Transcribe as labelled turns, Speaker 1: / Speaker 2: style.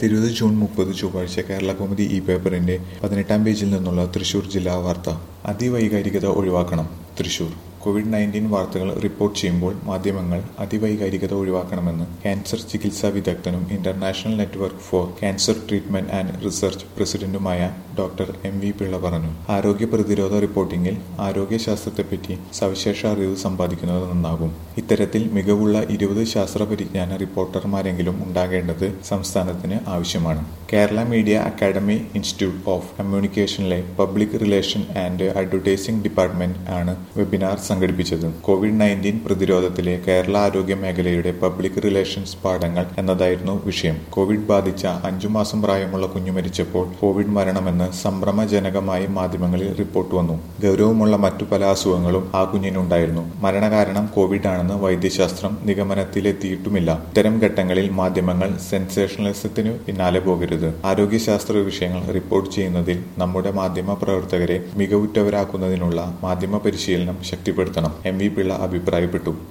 Speaker 1: ഇരുപത് ജൂൺ മുപ്പത് ചൊവ്വാഴ്ച കേരളകൗമുദി ഇ പേപ്പറിന്റെ പതിനെട്ടാം പേജിൽ നിന്നുള്ള തൃശൂർ ജില്ലാ വാർത്ത അതിവൈകാരികത ഒഴിവാക്കണം തൃശൂർ കോവിഡ് നയൻറ്റീൻ വാർത്തകൾ റിപ്പോർട്ട് ചെയ്യുമ്പോൾ മാധ്യമങ്ങൾ അതിവൈകാരികത ഒഴിവാക്കണമെന്ന് ക്യാൻസർ ചികിത്സാ വിദഗ്ധനും international network for cancer treatment and research പ്രസിഡന്റുമായ ഡോക്ടർ എം വി പിള്ള പറഞ്ഞു ആരോഗ്യ പ്രതിരോധ റിപ്പോർട്ടിംഗിൽ ആരോഗ്യശാസ്ത്രത്തെപ്പറ്റി സവിശേഷ അറിവ് സമ്പാദിക്കുന്നത് നന്നാകും ഇത്തരത്തിൽ മികവുള്ള ഇരുപത് ശാസ്ത്ര പരിജ്ഞാന റിപ്പോർട്ടർമാരെങ്കിലും ഉണ്ടാകേണ്ടത് സംസ്ഥാനത്തിന് ആവശ്യമാണ് Kerala media academy institute of കമ്മ്യൂണിക്കേഷനിലെ public relation and advertising department ആണ് വെബിനാർ സംഘടിപ്പിച്ചത് കോവിഡ് നയൻറ്റീൻ പ്രതിരോധത്തിലെ കേരള ആരോഗ്യ മേഖലയുടെ പബ്ലിക് റിലേഷൻസ് പാഠങ്ങൾ എന്നതായിരുന്നു വിഷയം കോവിഡ് ബാധിച്ച അഞ്ചു മാസം പ്രായമുള്ള കുഞ്ഞു മരിച്ചപ്പോൾ കോവിഡ് മരണമെന്ന് സംഭ്രമജനകമായി മാധ്യമങ്ങളിൽ റിപ്പോർട്ട് വന്നു ഗൗരവമുള്ള മറ്റു പല അസുഖങ്ങളും ആ കുഞ്ഞിനുണ്ടായിരുന്നു മരണകാരണം കോവിഡ് ആണെന്ന് വൈദ്യശാസ്ത്രം നിഗമനത്തിലെത്തിയിട്ടുമില്ല ഇത്തരം ഘട്ടങ്ങളിൽ മാധ്യമങ്ങൾ സെൻസേഷണലിസത്തിന് പിന്നാലെ പോകരുത് ആരോഗ്യശാസ്ത്ര വിഷയങ്ങൾ റിപ്പോർട്ട് ചെയ്യുന്നതിൽ നമ്മുടെ മാധ്യമ പ്രവർത്തകരെ മികവുറ്റവരാക്കുന്നതിനുള്ള മാധ്യമ പരിശീലനം ശക്തിപ്പെടുത്തണം എം വി പിള്ള അഭിപ്രായപ്പെട്ടു